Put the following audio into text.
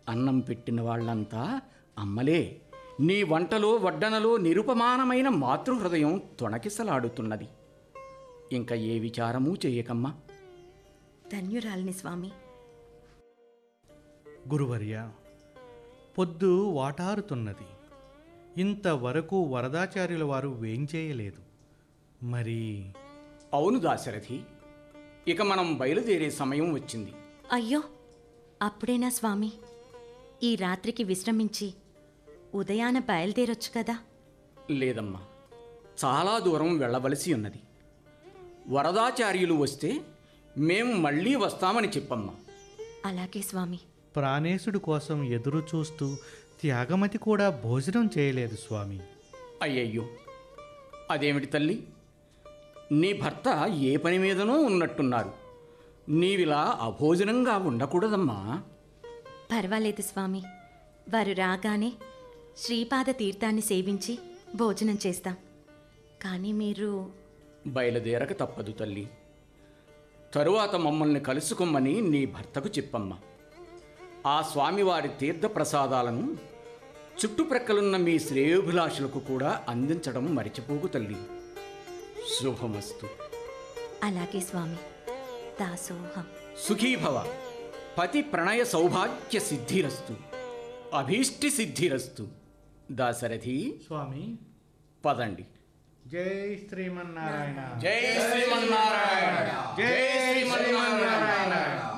అన్నం పెట్టిన వాళ్ళంతా అమ్మలే నీ వంటలో వడ్డనలో నిరుపమానమైన మాతృహృదయం తొణకిసలాడుతున్నది ఇంకా ఏ విచారమూ చేయకమ్మా ధన్యురాలిని స్వామి గురువర్య పొద్దు వాటారుతున్నది ఇంతవరకు వరదాచార్యుల వారు వేంచేయలేదు మరి అవును దాశరథి ఇక మనం బయలుదేరే సమయం వచ్చింది అయ్యో అప్పుడేనా స్వామి ఈ రాత్రికి విశ్రమించి ఉదయాన బయలుదేరొచ్చు కదా లేదమ్మా చాలా దూరం వెళ్ళవలసి ఉన్నది వరదాచార్యులు వస్తే మేము మళ్ళీ వస్తామని చెప్పమ్మా అలాగే స్వామి ప్రాణేశుడి కోసం ఎదురు చూస్తూ త్యాగమతి కూడా భోజనం చేయలేదు స్వామి అయ్యయ్యో అదేమిటి తల్లి నీ భర్త ఏ పని మీదనో ఉన్నట్టున్నారు నీవిలా అభోజనంగా ఉండకూడదమ్మా పర్వాలేదు స్వామి వారు రాగానే శ్రీపాద తీర్థాన్ని సేవించి భోజనం చేస్తాం కానీ మీరు బయలుదేరక తప్పదు తల్లి తరువాత మమ్మల్ని కలుసుకోమని నీ భర్తకు చెప్పమ్మా ఆ స్వామివారి తీర్థప్రసాదాలను చుట్టుప్రక్కలున్న మీ శ్రేయోభిలాషులకు కూడా అందించడం మరిచిపోకు తల్లి శుభమస్తు అలాగే స్వామి దాసోహం సుఖీభవ పతి ప్రణయ సౌభాగ్య సిద్ధిరస్తు అభీష్టి సిద్ధిరస్తు దాశరథి స్వామి పదండి జై శ్రీమన్నారాయణ జై శ్రీమన్నారాయణ జై శ్రీమన్నారాయణ